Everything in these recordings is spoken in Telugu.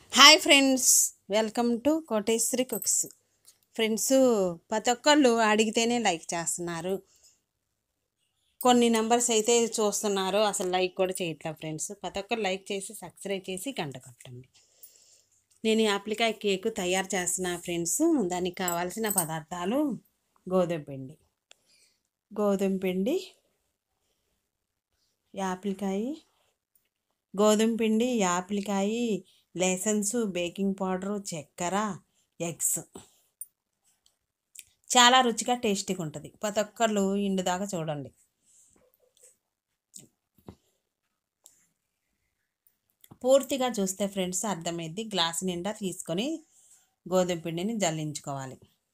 Hi friends welcome to Koteswari cooks friends ప్రతి ఒక్కళ్ళు అడిగితేనే లైక్ చేస్తున్నారు కొన్ని నెంబర్స్ అయితే చూస్తున్నారు అసలు లైక్ కూడా చేయట్లేదు ఫ్రెండ్స్ ప్రతి ఒక్కరు లైక్ చేసి సబ్స్క్రైబ్ చేసి గంట కొట్టండి నేను ఈ ఆప్లికాయ కేకు తయారు చేస్తున్నా ఫ్రెండ్స్ దానికి కావాల్సిన పదార్థాలు గోధుమ పిండి గోధుమ పిండి యాపిల్కాయ గోధుమ పిండి యాపిల్కాయ లెసన్స్ బేకింగ్ పౌడరు చక్కెర ఎగ్స్ చాలా రుచిగా టేస్టీగా ఉంటుంది ప్రతి ఒక్కళ్ళు ఇండు దాకా చూడండి పూర్తిగా చూస్తే ఫ్రెండ్స్ అర్థమైద్ది గ్లాస్ నిండా తీసుకొని గోధుమ పిండిని జల్లించుకోవాలి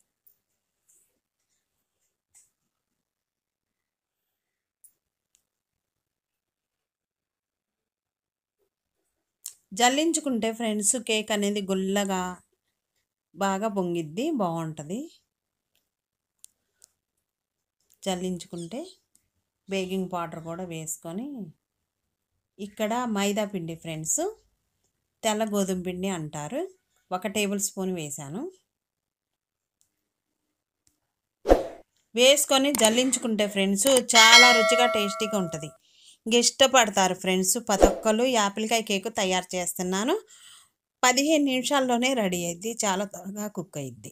జల్లించుకుంటే ఫ్రెండ్స్ కేక్ అనేది గుల్లగా బాగా పొంగిద్ది బాగుంటుంది జల్లించుకుంటే బేకింగ్ పౌడర్ కూడా వేసుకొని ఇక్కడ మైదా పిండి ఫ్రెండ్స్ తెల్ల గోధుమ పిండి అంటారు ఒక టేబుల్ స్పూన్ వేసాను వేసుకొని జల్లించుకుంటే ఫ్రెండ్స్ చాలా రుచిగా టేస్టీగా ఉంటుంది ఇంక ఇష్టపడతారు ఫ్రెండ్స్ ప్రతి ఒక్కరు యాపిల్కాయ కేకు తయారు చేస్తున్నాను పదిహేను నిమిషాల్లోనే రెడీ అయింది చాలా త్వరగా కుక్ అయింది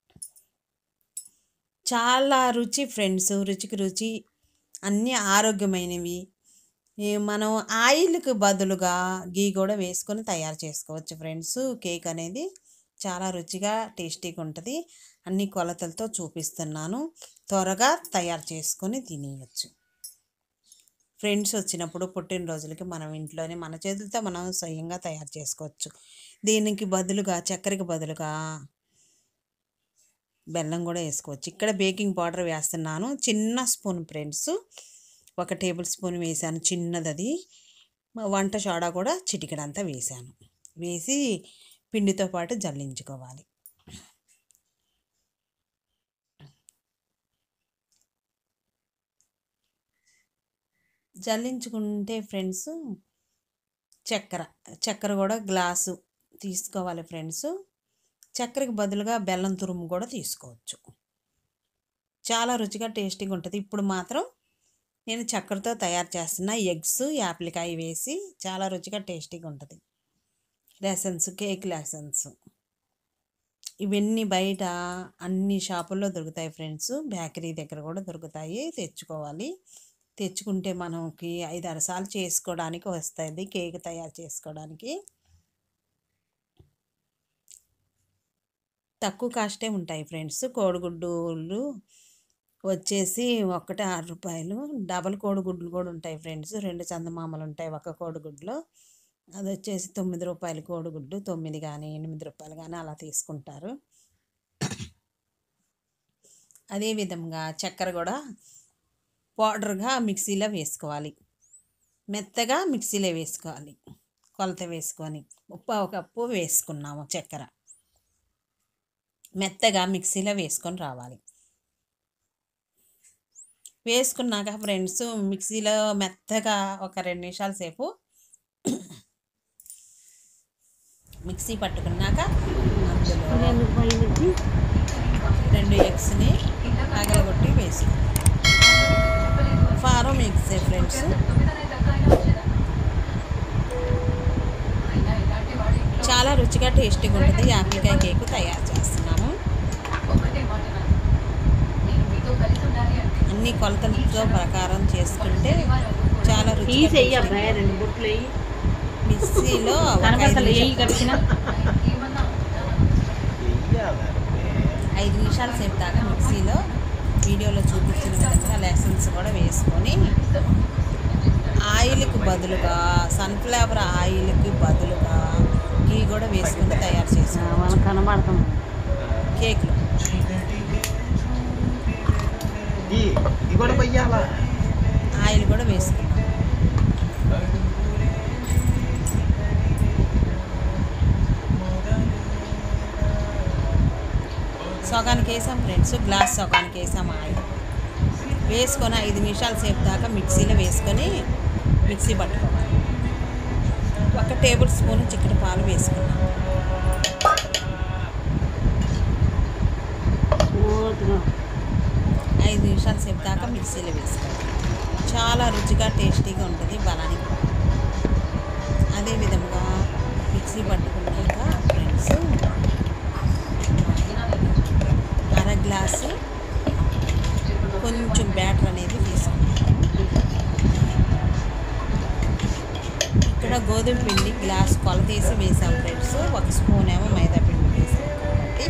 చాలా రుచి ఫ్రెండ్స్ రుచికి రుచి అన్నీ ఆరోగ్యమైనవి ఈ మనం ఆయిల్కి బదులుగా గీ కూడా వేసుకొని తయారు చేసుకోవచ్చు ఫ్రెండ్స్ కేక్ అనేది చాలా రుచిగా టేస్టీగా ఉంటుంది అన్ని కొలతలతో చూపిస్తున్నాను త్వరగా తయారు చేసుకొని తినేయచ్చు ఫ్రెండ్స్ వచ్చినప్పుడు పుట్టినరోజులకి మనం ఇంట్లోనే మన చేతులతో మనం స్వయంగా తయారు చేసుకోవచ్చు దీనికి బదులుగా చక్కెరకి బదులుగా బెల్లం కూడా వేసుకోవచ్చు ఇక్కడ బేకింగ్ పౌడర్ వేస్తున్నాను చిన్న స్పూన్ ఫ్రెండ్స్ ఒక టేబుల్ స్పూన్ వేసాను చిన్నది అది వంట సోడా కూడా చిటికెడంతా వేసాను వేసి పిండితో పాటు జల్లించుకోవాలి జల్లించుకుంటే ఫ్రెండ్స్ చక్కెర చక్కెర కూడా గ్లాసు తీసుకోవాలి ఫ్రెండ్స్ చక్కెరకి బదులుగా బెల్లం తురుము కూడా తీసుకోవచ్చు చాలా రుచిగా టేస్టీగా ఉంటుంది ఇప్పుడు మాత్రం నేను చక్కెరతో తయారు చేస్తున్న ఎగ్స్ యాప్లికాయ వేసి చాలా రుచిగా టేస్టీగా ఉంటుంది లెసన్స్ కేక్ లెసన్స్ ఇవన్నీ బయట అన్ని షాపుల్లో దొరుకుతాయి ఫ్రెండ్స్ బేకరీ దగ్గర కూడా దొరుకుతాయి తెచ్చుకోవాలి తెచ్చుకుంటే మనకి ఐదు ఆరు సార్లు చేసుకోవడానికి వస్తుంది కేక్ తయారు చేసుకోవడానికి తక్కువ కాస్టే ఉంటాయి ఫ్రెండ్స్ కోడిగుడ్డులు వచ్చేసి ఒకటి ఆరు రూపాయలు డబల్ కోడిగుడ్లు కూడా ఉంటాయి ఫ్రెండ్స్ రెండు చందమామలు ఉంటాయి ఒక కోడిగుడ్లో అది వచ్చేసి తొమ్మిది రూపాయలు కోడిగుడ్డు తొమ్మిది కానీ ఎనిమిది రూపాయలు కానీ అలా తీసుకుంటారు అదేవిధంగా చక్కెర కూడా పౌడర్గా మిక్సీలో వేసుకోవాలి మెత్తగా మిక్సీలో వేసుకోవాలి కొలత వేసుకొని ఉప్పు ఒక కప్పు వేసుకున్నాము చక్కెర మెత్తగా మిక్సీలో వేసుకొని రావాలి వేసుకున్నాక ఫ్రెండ్స్ మిక్సీలో మెత్తగా ఒక రెండు నిమిషాల సేపు మిక్సీ పట్టుకున్నాక అందులో రెండు ఎగ్స్ని పగలగొట్టి వేసుకోవాలి ఫారం ఎగ్స్ ఫ్రెండ్స్ చాలా రుచిగా టేస్టీగా ఉంటుంది యాపిల్కాయ కేక్ తయారు చేస్తున్నాము అన్ని కొలతలతో ప్రకారం చేసుకుంటే చాలా రుచిగా మిక్సీలో ఒక ఐదు నిమిషాలు- ఐదు నిమిషాల సేపు దాకా మిక్సీలో వీడియోలో చూపించిన విధంగా లెసన్స్ కూడా వేసుకొని ఆయిల్కి బదులుగా సన్ఫ్లవర్ ఆయిల్కి బదులుగా గీ కూడా వేసుకొని తయారు చేసుకోవచ్చు కనబడతాం కేక్లో ఇది కూడా పొయ్యాలా ఆయిల్ కూడా వేసుకున్నాం సగానికి వేసాం ఫ్రెండ్స్ గ్లాస్ సగానికి వేసాం ఆయిల్ వేసుకొని ఐదు నిమిషాల సేపు దాకా మిక్సీలో వేసుకొని మిక్సీ పట్టుకోవాలి ఒక టేబుల్ స్పూన్ చికెన్ పాలు వేసుకున్నాం నిమిషాల సేపు దాకా మిక్సీలో వేసుకోవాలి చాలా రుచిగా టేస్టీగా ఉంటుంది బలానికి అదే విధంగా మిక్సీ పట్టుకున్నాక ఫ్రెండ్స్ అర గ్లాసు కొంచెం బ్యాటర్ అనేది తీసుకుంటాము ఇక్కడ గోధుమ పిండి గ్లాస్ కొలతేసి వేసాం ఫ్రెండ్స్ ఒక స్పూన్ ఏమో మైదా పిండి వేసాం కాబట్టి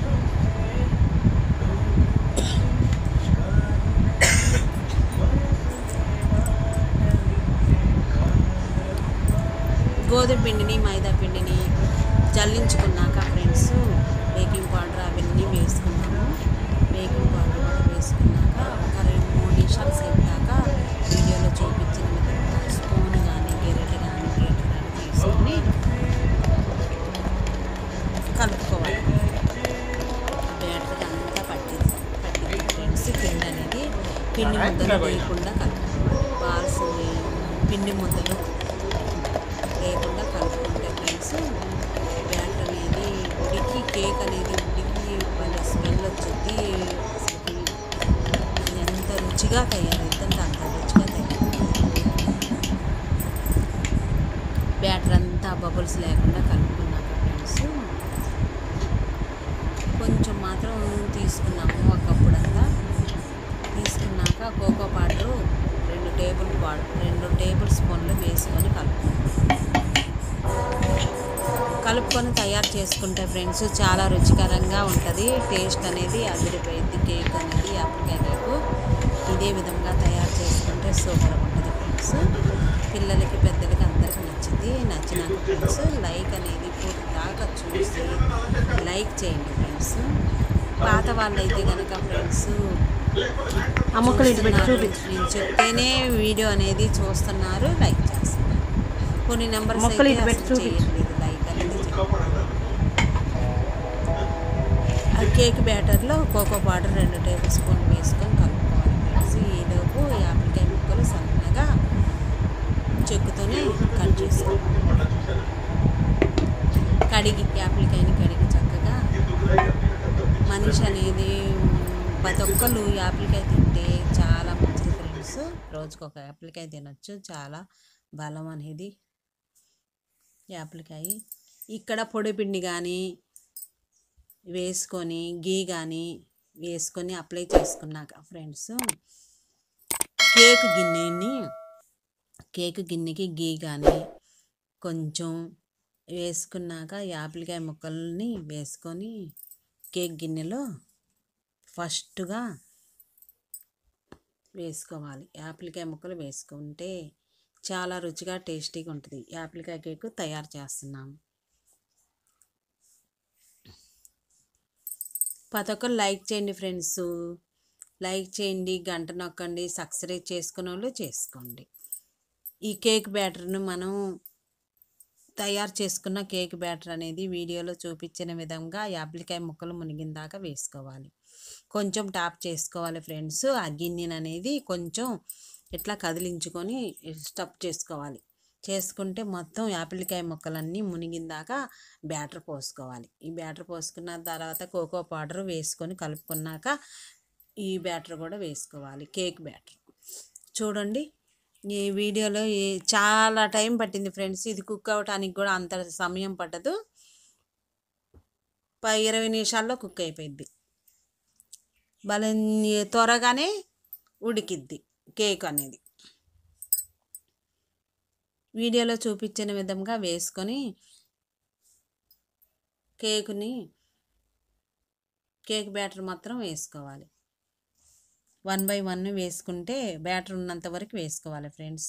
గోధుమ పిండిని మైదా పిండిని జల్లించుకున్నాక ఫ్రెండ్స్ బేకింగ్ పౌడర్ అవన్నీ వేసుకున్నాము బేకింగ్ పౌడర్ కూడా వేసుకున్నాక ఒక రెండు మూడు నిమిషాల సేపు దాకా వీడియోలో చూపించిన విధంగా స్పూన్ కానీ గెరెట్ కానీ గేట్ కానీ తీసుకొని కలుపుకోవాలి బ్యాటర్ అంతా పట్టింది పట్టింది ఫ్రెండ్స్ పిండి అనేది పిండి ముద్దలు వేయకుండా కలుపుకోవాలి బాల్స్ పిండి ముద్దలు లేకుండా కలుపుకుంటే ఫ్రెండ్స్ బ్యాటర్ అనేది ఉడికి కేక్ అనేది ఉడికి వాళ్ళ స్మెల్ వచ్చింది అసలుకి అది ఎంత రుచిగా తయారైందంటే అంత రుచిగా తయారైంది బ్యాటర్ అంతా బబుల్స్ లేకుండా కలుపుకున్నాక ఫ్రెండ్స్ కొంచెం మాత్రం తీసుకున్నాము ఒకప్పుడంతా తీసుకున్నాక కోకో పౌడరు రెండు టేబుల్ పౌడర్ రెండు టేబుల్ స్పూన్లు వేసుకొని కలుపుకున్నాం కలుపుకొని తయారు చేసుకుంటే ఫ్రెండ్స్ చాలా రుచికరంగా ఉంటుంది టేస్ట్ అనేది అదిరిపోయింది కేక్ అనేది అప్పటికే కేకు ఇదే విధంగా తయారు చేసుకుంటే సూపర్ ఉంటుంది ఫ్రెండ్స్ పిల్లలకి పెద్దలకి అందరికీ నచ్చింది నచ్చినాక ఫ్రెండ్స్ లైక్ అనేది పూర్తి దాకా చూసి లైక్ చేయండి ఫ్రెండ్స్ పాత వాళ్ళైతే కనుక ఫ్రెండ్స్ అమ్మకులు ఇటు పెట్టి చూస్తున్నారు. చూపించు. నేను చెప్తేనే వీడియో అనేది చూస్తున్నారు లైక్ చేస్తున్నారు కొన్ని నెంబర్స్ మొక్కలు అయితే ఇటు పెట్టి అసలు చూపించు. చేయట్లేదు లైక్ అనేది ఆ కేక్ బ్యాటర్లో కోకో పౌడర్ రెండు టేబుల్ స్పూన్లు వేసుకొని కలుపుకోవాలి ఫ్రెండ్స్ ఈలోపు యాపిల్కాయ ముక్కలు సన్నగా చెక్కుతోనే కట్ చేసుకోవాలి కడిగి యాపిల్కాయని కడిగి చక్కగా మనిషి అనేది ప్రతి ఒక్కరు యాపిల్కాయ తింటే చాలా మంచిది ఫ్రెండ్స్ రోజుకు ఒక యాపిల్కాయ తినొచ్చు చాలా బలం అనేది యాపిల్కాయ ఇక్కడ పొడి పిండి కానీ వేసుకొని గీ కానీ వేసుకొని అప్లై చేసుకున్నాక ఫ్రెండ్స్ కేక్ గిన్నెని కేక్ గిన్నెకి గీ కానీ కొంచెం వేసుకున్నాక యాపిల్కాయ ముక్కల్ని వేసుకొని కేక్ గిన్నెలో ఫస్ట్గా వేసుకోవాలి యాపిల్కాయ ముక్కలు వేసుకుంటే చాలా రుచిగా టేస్టీగా ఉంటుంది యాపిల్కాయ కేక్ తయారు చేస్తున్నాము ప్రతి ఒక్కరు లైక్ చేయండి ఫ్రెండ్స్ లైక్ చేయండి గంట నొక్కండి సబ్స్క్రైబ్ చేసుకున్న వాళ్ళు చేసుకోండి ఈ కేక్ బ్యాటర్ను మనం తయారు చేసుకున్న కేక్ బ్యాటర్ అనేది వీడియోలో చూపించిన విధంగా యాపిల్కాయ ముక్కలు మునిగిన దాకా వేసుకోవాలి కొంచెం టాప్ చేసుకోవాలి ఫ్రెండ్స్ ఆ గిన్నెని అనేది కొంచెం ఇట్లా కదిలించుకొని స్టఫ్ చేసుకోవాలి చేసుకుంటే మొత్తం యాపిల్కాయ ముక్కలన్నీ మునిగిన దాకా బ్యాటర్ పోసుకోవాలి ఈ బ్యాటర్ పోసుకున్న తర్వాత కోకో పౌడర్ వేసుకొని కలుపుకున్నాక ఈ బ్యాటర్ కూడా వేసుకోవాలి కేక్ బ్యాటర్ చూడండి ఈ వీడియోలో ఈ- చాలా టైం పట్టింది ఫ్రెండ్స్ ఇది కుక్ అవ్వటానికి కూడా అంత సమయం పట్టదు పై ఇరవై నిమిషాల్లో కుక్ అయిపోయింది భలే త్వరగానే ఉడికిద్ది కేక్ అనేది వీడియోలో చూపించిన విధంగా వేసుకొని కేకుని కేక్ బ్యాటర్ మాత్రం వేసుకోవాలి వన్ బై వన్ వేసుకుంటే బ్యాటర్ ఉన్నంత వరకు వేసుకోవాలి ఫ్రెండ్స్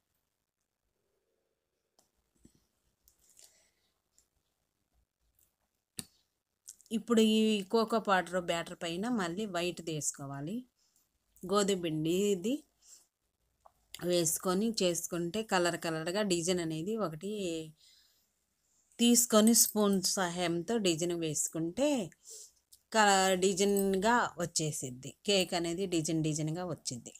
ఇప్పుడు ఈ కోకో పౌడర్ బ్యాటర్ పైన మళ్ళీ వైట్ వేసుకోవాలి గోధుమ పిండి ఇది వేసుకొని చేసుకుంటే కలర్ కలర్గా డిజైన్ అనేది ఒకటి తీసుకొని స్పూన్ సహాయంతో డిజైన్ వేసుకుంటే క డిజైన్గా వచ్చేసిద్ది కేక్ అనేది డిజైన్ డిజైన్గా వచ్చింది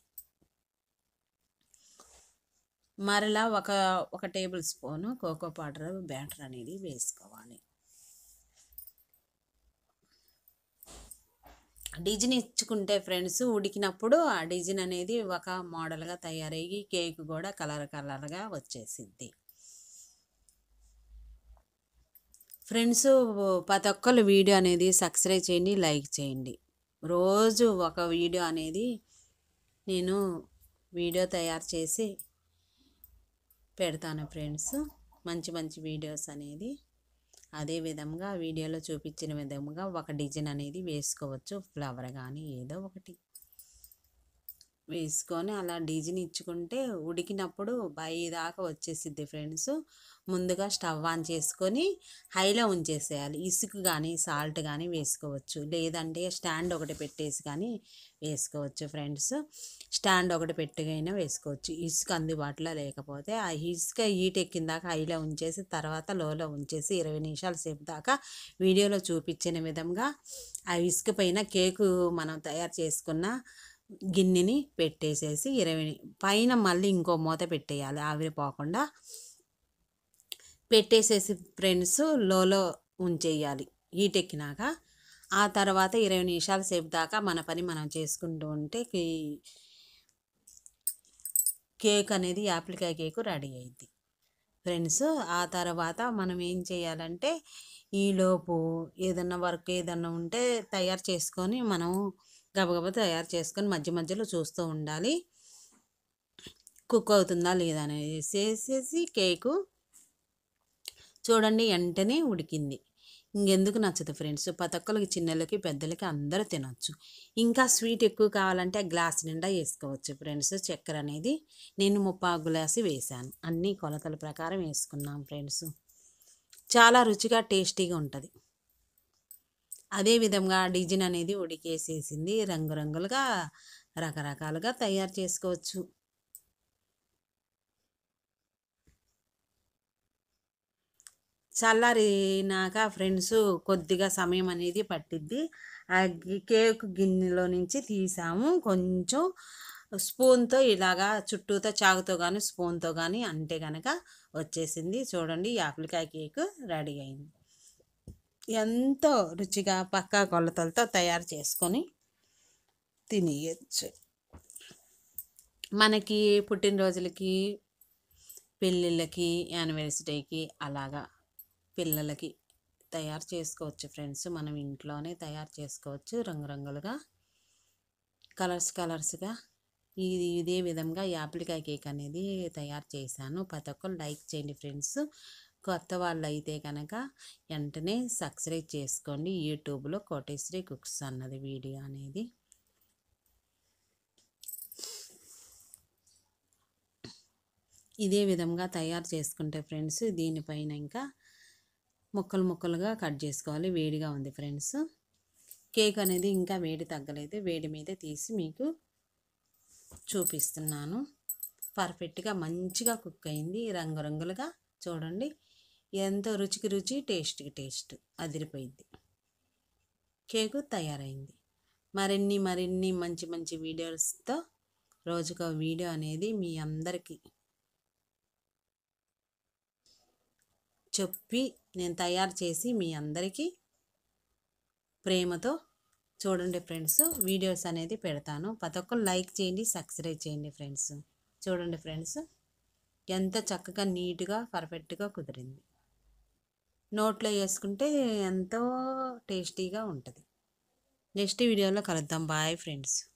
మరలా ఒక ఒక table spoon cocoa powder batter అనేది వేసుకోవాలి డిజైన్ ఇచ్చుకుంటే ఫ్రెండ్స్ ఉడికినప్పుడు ఆ డిజైన్ అనేది ఒక మోడల్గా తయారయ్యి కేక్ కూడా కలర్ కలర్గా వచ్చేసిద్ది ఫ్రెండ్స్ ప్రతి ఒక్కరు వీడియో అనేది సబ్స్క్రైబ్ చేయండి లైక్ చేయండి రోజు ఒక వీడియో అనేది నేను వీడియో తయారు చేసి పెడతాను ఫ్రెండ్స్ మంచి మంచి వీడియోస్ అనేది అదే విధంగా వీడియోలో చూపించిన విధంగా ఒక డిజైన్ అనేది వేసుకోవచ్చు ఫ్లవర్ కానీ ఏదో ఒకటి వేసుకొని అలా డిజైన్ ఇచ్చుకుంటే ఉడికినప్పుడు బై దాకా వచ్చేసిద్ది ఫ్రెండ్స్ ముందుగా స్టవ్ ఆన్ చేసుకొని హైలో ఉంచేసేయాలి ఇసుక కానీ సాల్ట్ కానీ వేసుకోవచ్చు లేదంటే స్టాండ్ ఒకటి పెట్టేసి కానీ వేసుకోవచ్చు ఫ్రెండ్స్ స్టాండ్ ఒకటి పెట్టిగైనా వేసుకోవచ్చు ఇసుక అందుబాటులో లేకపోతే ఆ ఇసుక హీట్ ఎక్కిన దాకా హైలో ఉంచేసి తర్వాత లోలో ఉంచేసి ఇరవై నిమిషాల సేపు దాకా వీడియోలో చూపించిన విధంగా ఆ ఇసుక పైన కేకు మనం తయారు చేసుకున్న గిన్నెని పెట్టేసేసి ఇరవై పైన మళ్ళీ ఇంకో మూత పెట్టేయాలి ఆవిరిపోకుండా పెట్టేసేసి ఫ్రెండ్స్ లోలో ఉంచేయాలి హీట్ ఎక్కినాక ఆ తర్వాత ఇరవై నిమిషాల సేపు దాకా మన పని మనం చేసుకుంటూ ఉంటే కే- కేక్ అనేది యాప్లికాయ కేక్ రెడీ అయింది ఫ్రెండ్స్ ఆ తర్వాత మనం ఏం చేయాలంటే ఈలోపు ఏదన్నా వర్క్ ఏదన్నా ఉంటే తయారు చేసుకొని మనం గబగబా తయారు చేసుకొని మధ్య మధ్యలో చూస్తూ ఉండాలి కుక్ అవుతుందా లేదా అనేది వేసేసి కేకు చూడండి వెంటనే ఉడికింది ఇంకెందుకు నచ్చదు ఫ్రెండ్స్ ప్రతి ఒక్కరికి చిన్నలకి పెద్దలకి అందరూ తినొచ్చు ఇంకా స్వీట్ ఎక్కువ కావాలంటే ఆ గ్లాస్ నిండా వేసుకోవచ్చు ఫ్రెండ్స్ చక్కెర అనేది నేను ముప్పా గ్లాసు వేసాను అన్ని కొలతల ప్రకారం వేసుకున్నాం ఫ్రెండ్స్ చాలా రుచిగా టేస్టీగా ఉంటుంది అదే విధంగా డిజైన్ అనేది ఉడికేసేసింది రంగురంగులుగా రకరకాలుగా తయారు చేసుకోవచ్చు చల్లారినాక ఫ్రెండ్స్ కొద్దిగా సమయం అనేది పట్టిద్ది ఆ గి- కేక్ గిన్నెలో నుంచి తీసాము కొంచెం స్పూన్తో ఇలాగా చుట్టూతో చాకుతో కానీ స్పూన్తో కానీ అంటే కనుక వచ్చేసింది చూడండి యాపిల్కాయ కేక్ రెడీ అయింది ఎంతో రుచిగా పక్కా కొలతలతో తయారు చేసుకొని తినేయచ్చు మనకి పుట్టినరోజులకి పెళ్ళిళ్ళకి యానివర్సరీకి అలాగా పిల్లలకి తయారు చేసుకోవచ్చు ఫ్రెండ్స్ మనం ఇంట్లోనే తయారు చేసుకోవచ్చు రంగురంగులుగా కలర్స్ కలర్స్గా ఇది ఇదే విధంగా యాప్లికాయ కేక్ అనేది తయారు చేశాను ప్రతి ఒక్కరు లైక్ చేయండి ఫ్రెండ్స్ కొత్త వాళ్ళు అయితే కనుక వెంటనే సబ్స్క్రైబ్ చేసుకోండి యూట్యూబ్లో కోటేశ్వరి కుక్స్ అన్నది వీడియో అనేది ఇదే విధంగా తయారు చేసుకుంటే ఫ్రెండ్స్ దీనిపైన ఇంకా ముక్కలు ముక్కలుగా కట్ చేసుకోవాలి వేడిగా ఉంది ఫ్రెండ్స్ కేక్ అనేది ఇంకా వేడి తగ్గలేదు వేడి మీద తీసి మీకు చూపిస్తున్నాను పర్ఫెక్ట్గా మంచిగా కుక్ అయింది రంగురంగులుగా చూడండి ఎంతో రుచికి రుచి టేస్ట్కి టేస్ట్ అదిరిపోయింది కేకు తయారైంది మరిన్ని మరిన్ని మంచి మంచి వీడియోస్తో రోజుకో వీడియో అనేది మీ అందరికీ చెప్పి నేను తయారు చేసి మీ అందరికీ ప్రేమతో చూడండి ఫ్రెండ్స్ వీడియోస్ అనేది పెడతాను ప్రతి ఒక్కరు లైక్ చేయండి సబ్స్క్రైబ్ చేయండి ఫ్రెండ్స్ చూడండి ఫ్రెండ్స్ ఎంత చక్కగా నీట్గా పర్ఫెక్ట్గా కుదిరింది నోట్లో వేసుకుంటే ఎంతో టేస్టీగా ఉంటుంది నెక్స్ట్ వీడియోలో కలుద్దాం బాయ్ ఫ్రెండ్స్